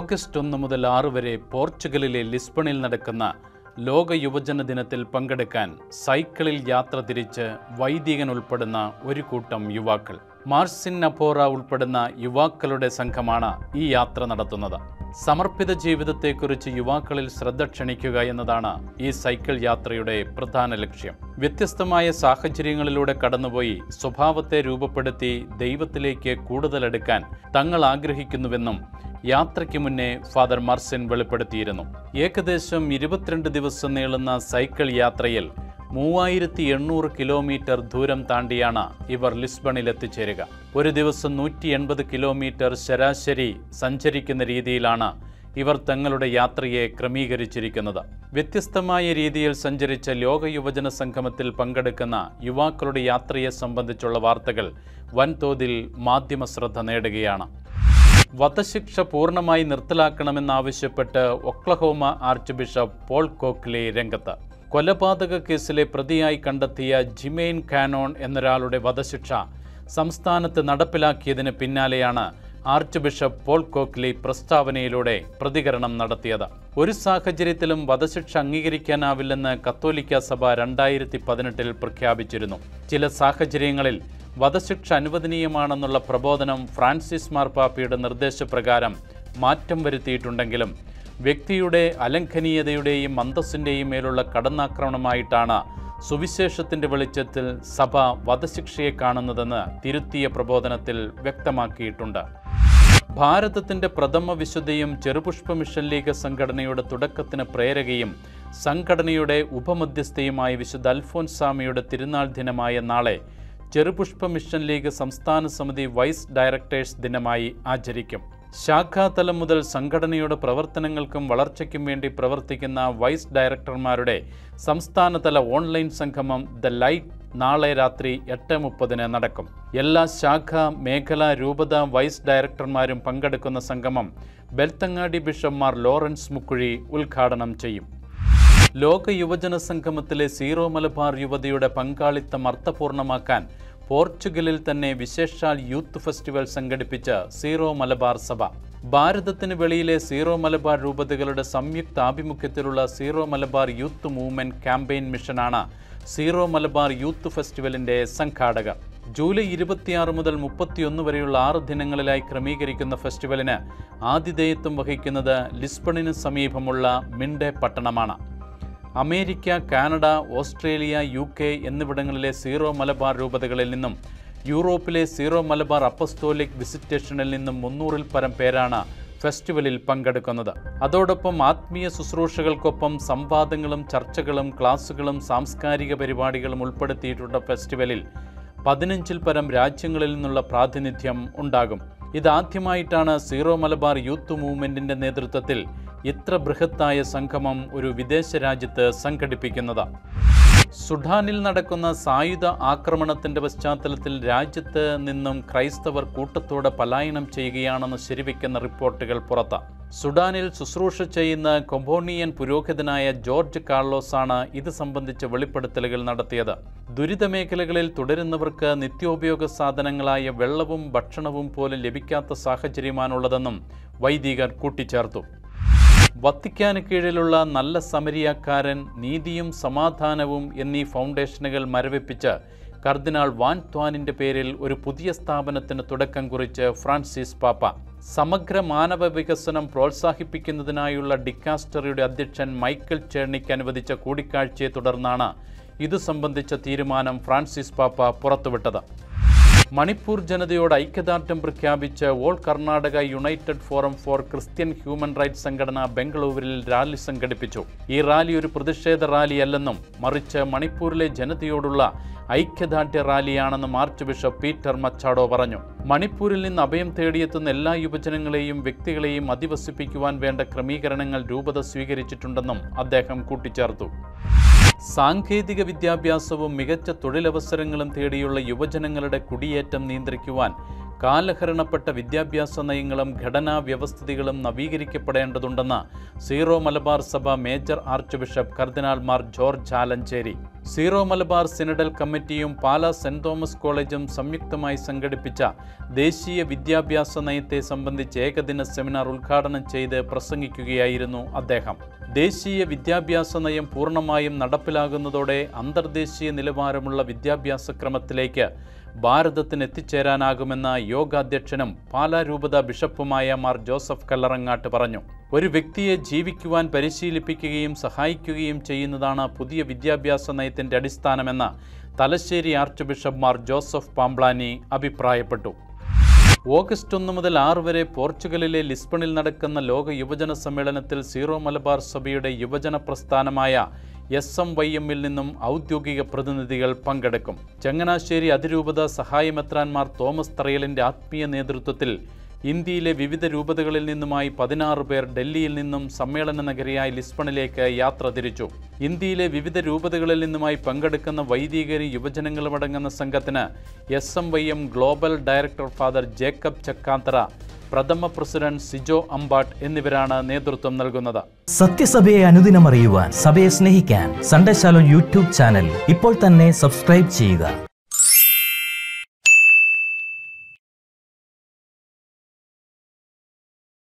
August ഒന്ന് മുതൽ ആറ് വരെ പോർച്ചുഗലിലെ ലിസ്ബണിൽ നടക്കുന്ന ലോക യുവജന ദിനത്തിൽ പങ്കെടുക്കാൻ സൈക്കിളിൽ യാത്ര തിരിച്ച് വൈദികൻ ഉൾപ്പെടുന്ന ഒരു കൂട്ടം യുവാക്കൾ മാർസിൻ നപ്പോറ ഉൾപ്പെടുന്ന യുവാക്കളുടെ സംഘമാണ് ഈ യാത്ര നടത്തുന്നത് സമർപ്പിത ജീവിതത്തെക്കുറിച്ച് യുവാക്കളിൽ ശ്രദ്ധ ക്ഷണിക്കുക എന്നതാണ് ഈ സൈക്കിൾ യാത്രയുടെ പ്രധാന ലക്ഷ്യം വ്യത്യസ്തമായ സാഹചര്യങ്ങളിലൂടെ കടന്നുപോയി സ്വഭാവത്തെ രൂപപ്പെടുത്തി ദൈവത്തിലേക്ക് കൂടുതൽ അടുക്കാൻ തങ്ങൾ ആഗ്രഹിക്കുന്നുവെന്നും യാത്രയ്ക്ക് മുന്നേ ഫാദർ മാർസിൻ വെളിപ്പെടുത്തിയിരുന്നു ഏകദേശം ഇരുപത്തിരണ്ട് ദിവസം നീളുന്ന സൈക്കിൾ യാത്രയിൽ മൂവായിരത്തി എണ്ണൂറ് കിലോമീറ്റർ ദൂരം താണ്ടിയാണ് ഇവർ ലിസ്ബണിൽ എത്തിച്ചേരുക ഒരു ദിവസം നൂറ്റി എൺപത് കിലോമീറ്റർ ശരാശരി സഞ്ചരിക്കുന്ന രീതിയിലാണ് ഇവർ തങ്ങളുടെ യാത്രയെ ക്രമീകരിച്ചിരിക്കുന്നത് വ്യത്യസ്തമായ രീതിയിൽ സഞ്ചരിച്ച ലോക യുവജന സംഗമത്തിൽ പങ്കെടുക്കുന്ന യുവാക്കളുടെ യാത്രയെ സംബന്ധിച്ചുള്ള വാർത്തകൾ വൻതോതിൽ മാധ്യമ ശ്രദ്ധ നേടുകയാണ് വധശിക്ഷ പൂർണ്ണമായി നിർത്തലാക്കണമെന്നാവശ്യപ്പെട്ട് Oklahoma archbishop Paul Coakley രംഗത്ത് കൊലപാതക കേസിലെ പ്രതിയായി കണ്ടെത്തിയ ജിമെയിൻ കാനോൺ എന്നൊരാളുടെ വധശിക്ഷ സംസ്ഥാനത്ത് നടപ്പിലാക്കിയതിന് പിന്നാലെയാണ് ആർച്ച് ബിഷപ്പ് പോൾ കോക്ലി പ്രസ്താവനയിലൂടെ പ്രതികരണം നടത്തിയത് ഒരു സാഹചര്യത്തിലും വധശിക്ഷ അംഗീകരിക്കാനാവില്ലെന്ന് കത്തോലിക്ക സഭ രണ്ടായിരത്തി പതിനെട്ടിൽ പ്രഖ്യാപിച്ചിരുന്നു ചില സാഹചര്യങ്ങളിൽ വധശിക്ഷ അനുവദനീയമാണെന്നുള്ള പ്രബോധനം ഫ്രാൻസിസ് മാർപ്പാപ്പയുടെ നിർദ്ദേശപ്രകാരം മാറ്റം വരുത്തിയിട്ടുണ്ടെങ്കിലും വ്യക്തിയുടെ അലംഘനീയതയുടെയും അന്തസ്സിൻ്റെയും മേലുള്ള കടന്നാക്രമണമായിട്ടാണ് സുവിശേഷത്തിൻ്റെ വെളിച്ചത്തിൽ സഭ വധശിക്ഷയെ കാണുന്നതെന്ന് തിരുത്തിയ പ്രബോധനത്തിൽ വ്യക്തമാക്കിയിട്ടുണ്ട് ഭാരതത്തിൻ്റെ പ്രഥമ വിശുദ്ധയും ചെറുപുഷ്പ മിഷൻ ലീഗ് സംഘടനയുടെ തുടക്കത്തിന് പ്രേരകയും സംഘടനയുടെ ഉപമധ്യസ്ഥയുമായ വിശുദ്ധ അൽഫോൻസാമിയുടെ തിരുനാൾ ദിനമായ നാളെ ചെറുപുഷ്പ മിഷൻ ലീഗ് സംസ്ഥാന സമിതി വൈസ് ഡയറക്ടേഴ്സ് ദിനമായി ആചരിക്കും ശാഖാതലം മുതൽ സംഘടനയുടെ പ്രവർത്തനങ്ങൾക്കും വളർച്ചയ്ക്കും വേണ്ടി പ്രവർത്തിക്കുന്ന വൈസ് ഡയറക്ടർമാരുടെ സംസ്ഥാനതല ഓൺലൈൻ സംഗമം ദ ലൈറ്റ് നാളെ രാത്രി എട്ട് മുപ്പതിന് നടക്കും എല്ലാ ശാഖ മേഖല രൂപത വൈസ് ഡയറക്ടർമാരും പങ്കെടുക്കുന്ന സംഗമം ബെൽത്തങ്ങാടി ബിഷപ്പ്മാർ ലോറൻസ് മുക്കുഴി ഉദ്ഘാടനം ചെയ്യും ലോക യുവജന സംഗമത്തിലെ സീറോ മലബാർ യുവതിയുടെ പങ്കാളിത്തം അർത്ഥപൂർണമാക്കാൻ പോർച്ചുഗലിൽ തന്നെ വിശേഷാൽ യൂത്ത് ഫെസ്റ്റിവൽ സംഘടിപ്പിച്ച സീറോ മലബാർ സഭ ഭാരതത്തിന് വെളിയിലെ സീറോ മലബാർ രൂപതകളുടെ സംയുക്ത ആഭിമുഖ്യത്തിലുള്ള Syro Malabar youth movement campaign മിഷനാണ് സീറോ മലബാർ യൂത്ത് ഫെസ്റ്റിവലിന്റെ സംഘാടകർ ജൂലൈ ഇരുപത്തിയാറ് മുതൽ മുപ്പത്തിയൊന്ന് വരെയുള്ള ആറ് ദിനങ്ങളിലായി ക്രമീകരിക്കുന്ന ഫെസ്റ്റിവലിന് ആതിഥേയത്വം വഹിക്കുന്നത് ലിസ്ബണിന് സമീപമുള്ള മിൻഡെ പട്ടണമാണ് America Canada Australia U K എന്നിവിടങ്ങളിലെ സീറോ മലബാർ രൂപതകളിൽ നിന്നും യൂറോപ്പിലെ സീറോ മലബാർ അപ്പസ്തോലിക് വിസിറ്റേഷനിൽ നിന്നും മുന്നൂറിൽ പരം പേരാണ് ഫെസ്റ്റിവലിൽ പങ്കെടുക്കുന്നത് അതോടൊപ്പം ആത്മീയ ശുശ്രൂഷകൾക്കൊപ്പം സംവാദങ്ങളും ചർച്ചകളും ക്ലാസുകളും സാംസ്കാരിക പരിപാടികളും ഉൾപ്പെടുത്തിയിട്ടുള്ള ഫെസ്റ്റിവലിൽ പതിനഞ്ചിൽ പരം രാജ്യങ്ങളിൽ നിന്നുള്ള പ്രാതിനിധ്യം ഉണ്ടാകും ഇതാദ്യമായിട്ടാണ് സീറോ മലബാർ യൂത്ത് മൂവ്മെന്റിന്റെ നേതൃത്വത്തിൽ ഇത്ര ബൃഹത്തായ സംഗമം ഒരു വിദേശ രാജ്യത്ത് സംഘടിപ്പിക്കുന്നത് സുഡാനിൽ നടക്കുന്ന സായുധ ആക്രമണത്തിന്റെ പശ്ചാത്തലത്തിൽ രാജ്യത്ത് നിന്നും ക്രൈസ്തവർ കൂട്ടത്തോടെ പലായനം ചെയ്യുകയാണെന്ന് ശരിവെക്കുന്ന റിപ്പോർട്ടുകൾ പുറത്ത് സുഡാനിൽ ശുശ്രൂഷ ചെയ്യുന്ന കൊമ്പോണിയൻ പുരോഹിതനായ ജോർജ് കാർലോസാണ് ഇത് സംബന്ധിച്ച വെളിപ്പെടുത്തലുകൾ നടത്തിയത് ദുരിതമേഖലകളിൽ തുടരുന്നവർക്ക് നിത്യോപയോഗ സാധനങ്ങളായ വെള്ളവും ഭക്ഷണവും പോലും ലഭിക്കാത്ത സാഹചര്യമാണുള്ളതെന്നും വൈദികർ കൂട്ടിച്ചേർത്തു വത്തിക്കാന് കീഴിലുള്ള നല്ല സമരിയാക്കാരൻ നീതിയും സമാധാനവും എന്നീ ഫൗണ്ടേഷനുകൾ മരവിപ്പിച്ച് കർദിനാൾ വാൻ ത്വാനിന്റെ പേരിൽ ഒരു പുതിയ സ്ഥാപനത്തിന് തുടക്കം കുറിച്ച് ഫ്രാൻസിസ് പാപ്പ സമഗ്ര മാനവ വികസനം പ്രോത്സാഹിപ്പിക്കുന്നതിനായുള്ള ഡിക്കാസ്റ്ററിയുടെ അധ്യക്ഷൻ മൈക്കിൾ ചേർണിക്ക് അനുവദിച്ച കൂടിക്കാഴ്ചയെ തുടർന്നാണ് ഇതു സംബന്ധിച്ച തീരുമാനം ഫ്രാൻസിസ് പാപ്പ പുറത്തുവിട്ടത് മണിപ്പൂർ ജനതയോട് ഐക്യദാർഢ്യം പ്രഖ്യാപിച്ച് all Karnataka united forum for Christian human rights സംഘടന ബംഗളൂരുവിൽ റാലി സംഘടിപ്പിച്ചു ഈ റാലി ഒരു പ്രതിഷേധ റാലിയല്ലെന്നും മറിച്ച് മണിപ്പൂരിലെ ജനതയോടുള്ള ഐക്യദാർഢ്യ റാലിയാണെന്ന് മാർച്ച് ബിഷപ്പ് പീറ്റർ മച്ചാഡോ പറഞ്ഞു മണിപ്പൂരിൽ നിന്ന് അഭയം തേടിയെത്തുന്ന എല്ലാ യുവജനങ്ങളെയും വ്യക്തികളെയും അധിവസിപ്പിക്കുവാൻ വേണ്ട ക്രമീകരണങ്ങൾ രൂപത സ്വീകരിച്ചിട്ടുണ്ടെന്നും അദ്ദേഹം കൂട്ടിച്ചേർത്തു സാങ്കേതിക വിദ്യാഭ്യാസവും മികച്ച തൊഴിലവസരങ്ങളും തേടിയുള്ള യുവജനങ്ങളുടെ കുടിയേറ്റം നിയന്ത്രിക്കുവാൻ കാലഹരണപ്പെട്ട വിദ്യാഭ്യാസ നയങ്ങളും ഘടനാ വ്യവസ്ഥിതികളും നവീകരിക്കപ്പെടേണ്ടതുണ്ടെന്ന് സീറോ മലബാർ സഭ major archbishop cardinal Mar George Alencherry Syro Malabar synodal കമ്മിറ്റിയും പാലാ സെന്റ് തോമസ് കോളേജും സംയുക്തമായി സംഘടിപ്പിച്ച ദേശീയ വിദ്യാഭ്യാസ നയത്തെ സംബന്ധിച്ച് ഏകദിന സെമിനാർ ഉദ്ഘാടനം ചെയ്ത് പ്രസംഗിക്കുകയായിരുന്നു അദ്ദേഹം ദേശീയ വിദ്യാഭ്യാസ നയം പൂർണ്ണമായും നടപ്പിലാകുന്നതോടെ അന്തർദേശീയ നിലവാരമുള്ള വിദ്യാഭ്യാസ ക്രമത്തിലേക്ക് ഭാരതത്തിന് എത്തിച്ചേരാനാകുമെന്ന യോഗാധ്യക്ഷനും പാലാ രൂപത ബിഷപ്പുമായ മാർ ജോസഫ് കല്ലറങ്ങാട്ട് പറഞ്ഞു ഒരു വ്യക്തിയെ ജീവിക്കുവാൻ പരിശീലിപ്പിക്കുകയും സഹായിക്കുകയും ചെയ്യുന്നതാണ് പുതിയ വിദ്യാഭ്യാസ നയത്തിന്റെ അടിസ്ഥാനമെന്ന് Thalassery archbishop Mar Joseph Pamplany അഭിപ്രായപ്പെട്ടു ഓഗസ്റ്റ് ഒന്ന് മുതൽ ആറ് വരെ പോർച്ചുഗലിലെ ലിസ്ബണിൽ നടക്കുന്ന ലോക യുവജന സമ്മേളനത്തിൽ സീറോ മലബാർ സഭയുടെ യുവജന പ്രസ്ഥാനമായ എസ് എം വൈ എമ്മിൽ നിന്നും ഔദ്യോഗിക പ്രതിനിധികൾ പങ്കെടുക്കും ചങ്ങനാശ്ശേരി അതിരൂപത സഹായമെത്രാൻമാർ തോമസ് തറയലിൻ്റെ ആത്മീയ നേതൃത്വത്തിൽ ഇന്ത്യയിലെ വിവിധ രൂപതകളിൽ നിന്നുമായി പതിനാറ് പേർ ഡൽഹിയിൽ നിന്നും സമ്മേളന നഗരിയായ ലിസ്ബണിലേക്ക് യാത്ര തിരിച്ചു ഇന്ത്യയിലെ വിവിധ രൂപതകളിൽ നിന്നുമായി പങ്കെടുക്കുന്ന വൈദികരും യുവജനങ്ങളും അടങ്ങുന്ന സംഘത്തിന് S M Y M global director father Jacob Chakkanthara പ്രഥമ പ്രസിഡന്റ് സിജോ അമ്പാട്ട് എന്നിവരാണ് നേതൃത്വം നൽകുന്നത് സത്യസഭയെ അനുദിനം അറിയുവാൻ സഭയെ സ്നേഹിക്കാൻ സൺഡേ ശാലോ യൂട്യൂബ് ചാനൽ ഇപ്പോൾ തന്നെ സബ്സ്ക്രൈബ് ചെയ്യുക